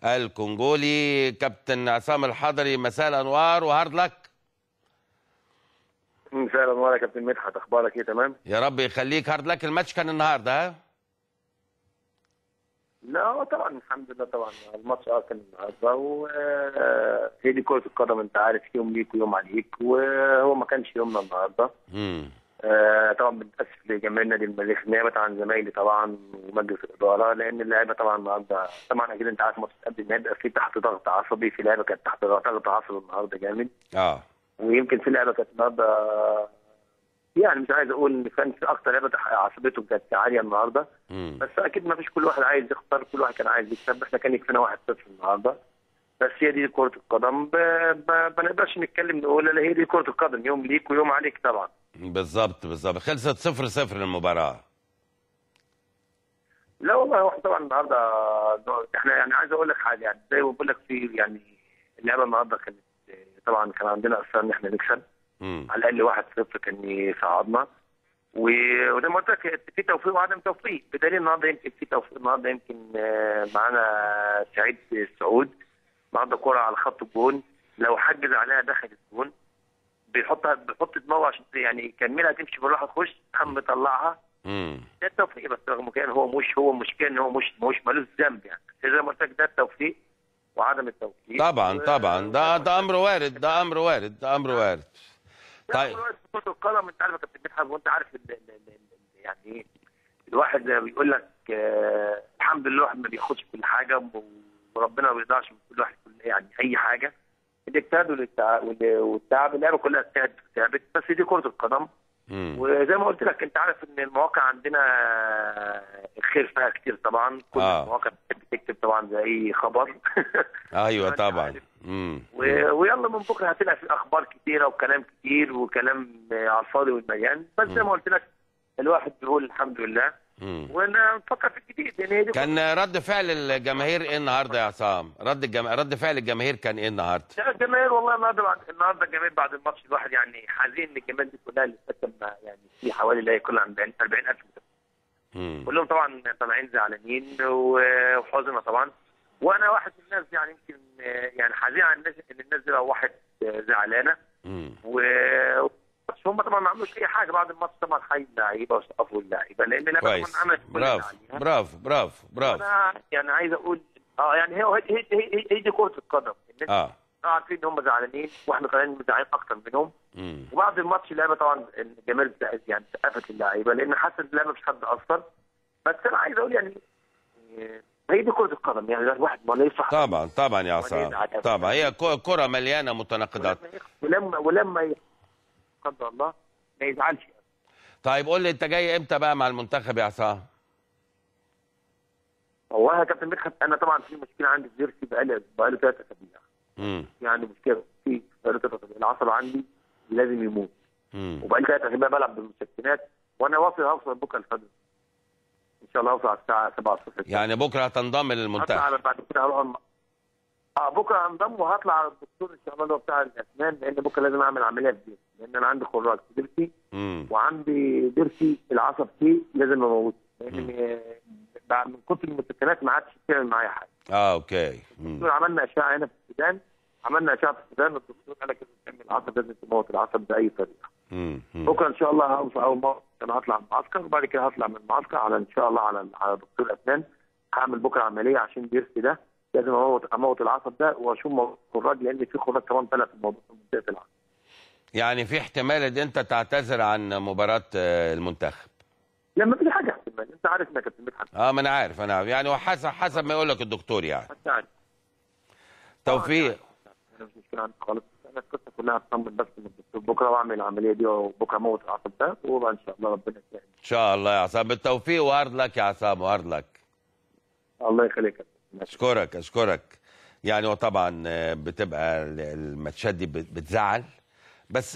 الكونجولي كابتن عصام الحضري مساء الانوار وهارد لك مساء الانوار يا كابتن مدحت اخبارك ايه تمام؟ يا رب يخليك هارد لك الماتش كان النهارده ها لا هو طبعا الحمد لله طبعا الماتش اه كان النهارده وهي دي كره القدم انت عارف يوم ليك ويوم عليك وهو ما كانش يومنا النهارده امم آه طبعا بنتاسف لجماهير نادي المريخ نيابه عن زمايلي طبعا ومجلس الاداره لان اللعيبه طبعا النهارده طبعا اكيد انت عارف ماتش قبل النهائي بيبقى في تحت ضغط عصبي في لعيبه كانت تحت ضغط عصبي النهارده جامد اه ويمكن في لعبه كانت النهارده يعني مش عايز اقول ان كان في اكتر لعبه عصبيته كانت عاليه النهارده امم بس اكيد ما فيش كل واحد عايز يختار كل واحد كان عايز يكسب احنا كان يكفينا 1-0 النهارده بس هي دي كره القدم ب- ب- ما نقدرش نتكلم نقول لا هي دي كره القدم يوم ليك ويوم عليك طبعا بالظبط بالظبط خلصت صفر صفر المباراه لا والله هو طبعا النهارده احنا يعني عايز اقول لك حاجه يعني زي ما بقول لك في يعني اللعبه النهارده كانت طبعا كان عندنا اصرار ان احنا نكسب امم على الاقل واحد صفر كان يصعدنا و- وزي ما قلت لك في توفيق وعدم توفيق بدليل النهارده يمكن في توفيق النهارده يمكن آه، معانا سعيد السعود النهارده كوره على خط الجون لو حجز عليها دخل الجون بيحطها بيحط دماغه عشان يعني يكملها تمشي بالراحه تخش قام مطلعها امم ده التوفيق بس رغم كان هو مش هو مشكله ان هو مش مش ملوش ذنب يعني زي ما قلت لك ده التوفيق وعدم التوفيق طبعا و- طبعا ده ده امر وارد ده امر وارد ده امر وارد طيب طيب كرة القدم انت عارف يا كابتن مدحت وانت عارف ال ال ال ال يعني ايه الواحد بيقول لك آه الحمد لله الواحد ما بياخدش كل حاجه وربنا ما بيقدرش من كل واحد كل يعني اي حاجه الاجتهاد والتع- وال- والتعب اللعبه كلها اجتهاد وتعبت بس دي كره القدم امم وزي ما قلت لك انت عارف ان المواقع عندنا الخير فيها كتير طبعا كل آه. المواقع بتحب تكتب طبعا زي اي خبر ايوه أنت طبعا عارف. امم و- ويلا من بكره هتلاقي في اخبار كتيره وكلام كتير وكلام آه، على الفاضي والمليان بس زي ما قلت لك الواحد بيقول الحمد لله امم ونفكر في الجديد يعني هي دي كان رد فعل الجماهير ايه النهارده يا عصام رد الجم... رد فعل الجماهير كان ايه النهارده لا، الجماهير والله النهارده بعد النهارده الجماهير بعد الماتش الواحد يعني حزين ان الجماهير دي كلها اللي سكن يعني في حوالي لا يكون عن 40000 امم كلهم طبعا طالعين زعلانين و- وحزنة طبعا وانا واحد من الناس يعني يمكن آه، يعني حزين على الناس ان الناس دي روحت آه، زعلانه امم و بس هم طبعا ما عملوش اي حاجه بعد الماتش طبعا حي اللعيبه وسقفوا اللعيبه لان اللعيبه كويس طبعا عملت كل اللي برافو عليها. برافو برافو برافو انا يعني عايز اقول اه يعني هي هي هي, هي, هي دي كره القدم الناس اه عارفين ان هم زعلانين واحنا طالعين زعلانين اكتر منهم امم وبعد الماتش اللعيبه طبعا الجماهير بتاعت- يعني سقفت اللعيبه لان حاسس اللعيبه مش حد اثر بس انا عايز اقول يعني آه، هي دي كره القدم يعني الواحد ما يفرح طبعا طبعا يا عصام طبعا هي كو- كره مليانه متناقضات ولما يخ- ولما ولما ي- قدر الله ما يزعلش طيب قول لي انت جاي امتى بقى مع المنتخب يا عصام والله يا كابتن مدحت انا طبعا في مشكله عندي في ضرسي بقالي بقالي ثلاث اسابيع امم يعني مشكله في بقالي ثلاث اسابيع العصب عندي لازم يموت امم وبقالي ثلاث اسابيع بلعب بالمسكنات وانا واصل هوصل بكره الفجر ان شاء الله هوصل على الساعه 7 الصبح يعني بكره هتنضم هطلع للمنتخب على بعد كده هروح الم- اه بكره هنضم وهطلع على الدكتور ان شاء الله اللي هو بتاع الاسنان لان بكره لازم اعمل عمليه في ضرسي لان انا عندي خراج في ضرسي امم وعندي ضرسي العصب فيه لازم اموته لان بعد من كتر المسكنات ما عادش بتعمل معايا حاجه اه اوكي امم الدكتور عملنا اشعه هنا في السودان عملنا اشعه في السودان الدكتور قال لك لازم تعمل العصب لازم تموت العصب باي طريقه امم بكره ان شاء الله هوصل اول مره انا هطلع من المعسكر وبعد كده هطلع من المعسكر على ان شاء الله على على دكتور اسنان هعمل بكره عمليه عشان ضرسي ده لازم اموت اموت العصب ده واشوف موضوع الخراج لان في خراج كمان طلع في الموضوع في منطقه العصب يعني في احتمال ان انت تعتذر عن مباراه آه، المنتخب لما في حاجه احتمال انت عارف انك كابتن مدحت اه ما انا عارف انا عارف يعني وحسب حسب ما يقول لك الدكتور يعني انت عارف توفيق انا مش مشكله عندي خالص انا القصه كلها اطمن بس من الدكتور بكره واعمل العمليه دي وبكره اموت العصب ده وبقى ان شاء الله ربنا يسهل ان شاء الله يا عصام بالتوفيق وهارد لك يا عصام وهارد لك الله يخليك يا كابتن. اشكرك اشكرك يعني وطبعا آه، بتبقى الماتشات دي بت- بتزعل بس